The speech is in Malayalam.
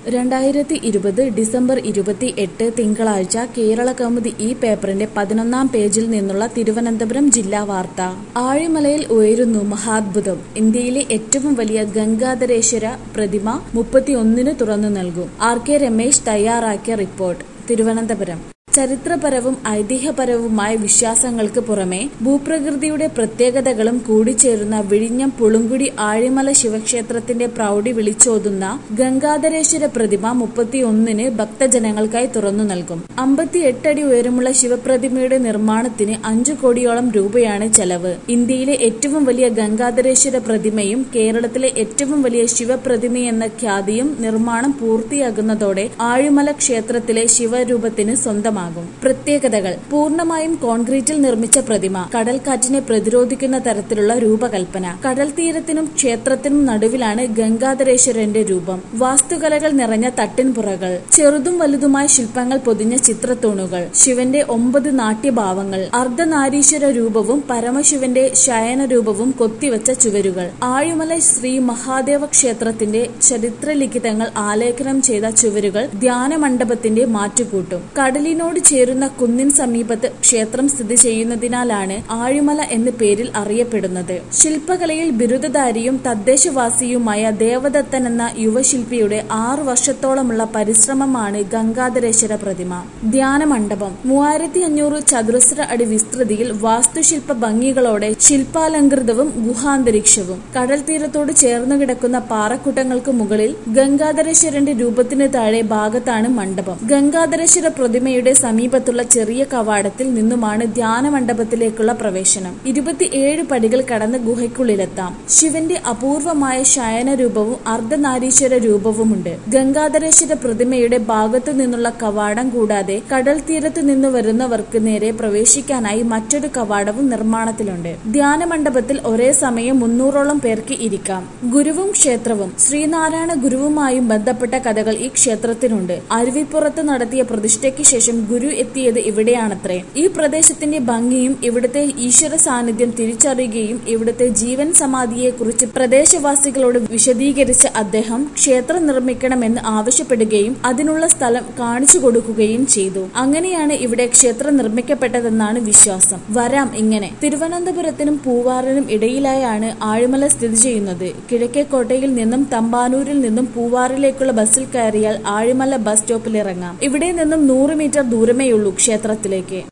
രണ്ടായിരത്തി ഇരുപത് ഡിസംബർ ഇരുപത്തി എട്ട് തിങ്കളാഴ്ച കേരള കൗമുദി ഈ പേപ്പറിന്റെ പതിനൊന്നാം പേജിൽ നിന്നുള്ള തിരുവനന്തപുരം ജില്ലാ വാർത്ത ആഴിമലയിൽ ഉയരുന്നു മഹാത്ഭുതം ഇന്ത്യയിലെ ഏറ്റവും വലിയ ഗംഗാധരേശ്വര പ്രതിമ മുപ്പത്തിയൊന്നിന് തുറന്നു നൽകും ആർ കെ രമേശ് തയ്യാറാക്കിയ റിപ്പോർട്ട് തിരുവനന്തപുരം ചരിത്രപരവും ഐതിഹ്യപരവുമായ വിശ്വാസങ്ങൾക്ക് പുറമെ ഭൂപ്രകൃതിയുടെ പ്രത്യേകതകളും കൂടിച്ചേരുന്ന വിഴിഞ്ഞം പുളുങ്കുടി ആഴിമല ശിവക്ഷേത്രത്തിന്റെ പ്രൗഢി വിളിച്ചോതുന്ന ഗംഗാധരേശ്വര പ്രതിമ മുപ്പത്തിയൊന്നിന് ഭക്തജനങ്ങൾക്കായി തുറന്നു നൽകും അമ്പത്തിയെട്ട് അടി ഉയരമുള്ള ശിവപ്രതിമയുടെ നിർമ്മാണത്തിന് അഞ്ചു കോടിയോളം രൂപയാണ് ചെലവ് ഇന്ത്യയിലെ ഏറ്റവും വലിയ ഗംഗാധരേശ്വര പ്രതിമയും കേരളത്തിലെ ഏറ്റവും വലിയ ശിവപ്രതിമയെന്ന ഖ്യാതിയും നിർമ്മാണം പൂർത്തിയാകുന്നതോടെ ആഴിമല ക്ഷേത്രത്തിലെ ശിവരൂപത്തിന് സ്വന്തമാകും പ്രത്യേകതകൾ പൂർണ്ണമായും കോൺക്രീറ്റിൽ നിർമ്മിച്ച പ്രതിമ കടൽക്കാറ്റിനെ പ്രതിരോധിക്കുന്ന തരത്തിലുള്ള രൂപകൽപ്പന കടൽ തീരത്തിനും ക്ഷേത്രത്തിനും നടുവിലാണ് ഗംഗാധരേശ്വരന്റെ രൂപം വാസ്തുകലകൾ നിറഞ്ഞ തട്ടിൻപുറകൾ ചെറുതും വലുതുമായ ശില്പങ്ങൾ പൊതിഞ്ഞ ചിത്രത്തൂണുകൾ ശിവന്റെ ഒമ്പത് നാട്യഭാവങ്ങൾ അർദ്ധനാരീശ്വര രൂപവും പരമശിവന്റെ ശയന രൂപവും കൊത്തിവച്ച ചുവരുകൾ ആഴിമല ശ്രീ മഹാദേവ ക്ഷേത്രത്തിന്റെ ചരിത്രലിഖിതങ്ങൾ ആലേഖനം ചെയ്ത ചുവരുകൾ ധ്യാന മണ്ഡപത്തിന്റെ മാറ്റുകൂട്ടും കടലിനോട് ചേരുന്ന കുന്നിൻ സമീപത്ത് ക്ഷേത്രം സ്ഥിതി ചെയ്യുന്നതിനാലാണ് ആഴിമല എന്ന പേരിൽ അറിയപ്പെടുന്നത് ശില്പകലയിൽ ബിരുദധാരിയും തദ്ദേശവാസിയുമായ ദേവദത്തൻ എന്ന യുവശില്പിയുടെ ആറു വർഷത്തോളമുള്ള പരിശ്രമമാണ് ഗംഗാധരേശ്വര പ്രതിമ ധ്യാന മണ്ഡപം മൂവായിരത്തി അഞ്ഞൂറ് ചതുരശ്ര അടി വിസ്തൃതിയിൽ വാസ്തുശില്പ ഭംഗികളോടെ ശില്പാലങ്കൃതവും ഗുഹാന്തരീക്ഷവും കടൽ തീരത്തോട് ചേർന്നു കിടക്കുന്ന പാറക്കൂട്ടങ്ങൾക്ക് മുകളിൽ ഗംഗാധരേശ്വരന്റെ രൂപത്തിന് താഴെ ഭാഗത്താണ് മണ്ഡപം ഗംഗാധരേശ്വര പ്രതിമയുടെ സമീപത്തുള്ള ചെറിയ കവാടത്തിൽ നിന്നുമാണ് ധ്യാന മണ്ഡപത്തിലേക്കുള്ള പ്രവേശനം ഇരുപത്തിയേഴ് പടികൾ കടന്ന് ഗുഹയ്ക്കുള്ളിലെത്താം ശിവന്റെ അപൂർവമായ ശയന രൂപവും അർദ്ധനാരീശ്വര രൂപവുമുണ്ട് ഗംഗാധരേശ്വര പ്രതിമയുടെ ഭാഗത്തു നിന്നുള്ള കവാടം കൂടാതെ കടൽ തീരത്തു നിന്ന് വരുന്നവർക്ക് നേരെ പ്രവേശിക്കാനായി മറ്റൊരു കവാടവും നിർമ്മാണത്തിലുണ്ട് ധ്യാന മണ്ഡപത്തിൽ ഒരേ സമയം മുന്നൂറോളം പേർക്ക് ഇരിക്കാം ഗുരുവും ക്ഷേത്രവും ശ്രീനാരായണ ഗുരുവുമായും ബന്ധപ്പെട്ട കഥകൾ ഈ ക്ഷേത്രത്തിനുണ്ട് അരുവിപ്പുറത്ത് നടത്തിയ പ്രതിഷ്ഠയ്ക്ക് ശേഷം ഗുരു എത്തിയത് ഇവിടെയാണത്രേ ഈ പ്രദേശത്തിന്റെ ഭംഗിയും ഇവിടുത്തെ ഈശ്വര സാന്നിധ്യം തിരിച്ചറിയുകയും ഇവിടുത്തെ ജീവൻ സമാധിയെക്കുറിച്ച് പ്രദേശവാസികളോട് വിശദീകരിച്ച അദ്ദേഹം ക്ഷേത്രം നിർമ്മിക്കണമെന്ന് ആവശ്യപ്പെടുകയും അതിനുള്ള സ്ഥലം കാണിച്ചു കൊടുക്കുകയും ചെയ്തു അങ്ങനെയാണ് ഇവിടെ ക്ഷേത്രം നിർമ്മിക്കപ്പെട്ടതെന്നാണ് വിശ്വാസം വരാം ഇങ്ങനെ തിരുവനന്തപുരത്തിനും പൂവാറിനും ഇടയിലായാണ് ആഴിമല സ്ഥിതി ചെയ്യുന്നത് കിഴക്കേക്കോട്ടയിൽ നിന്നും തമ്പാനൂരിൽ നിന്നും പൂവാറിലേക്കുള്ള ബസ്സിൽ കയറിയാൽ ആഴിമല ബസ് സ്റ്റോപ്പിൽ ഇറങ്ങാം ഇവിടെ നിന്നും നൂറ് മീറ്റർ ദൂരമേയുള്ളൂ ക്ഷേത്രത്തിലേക്ക്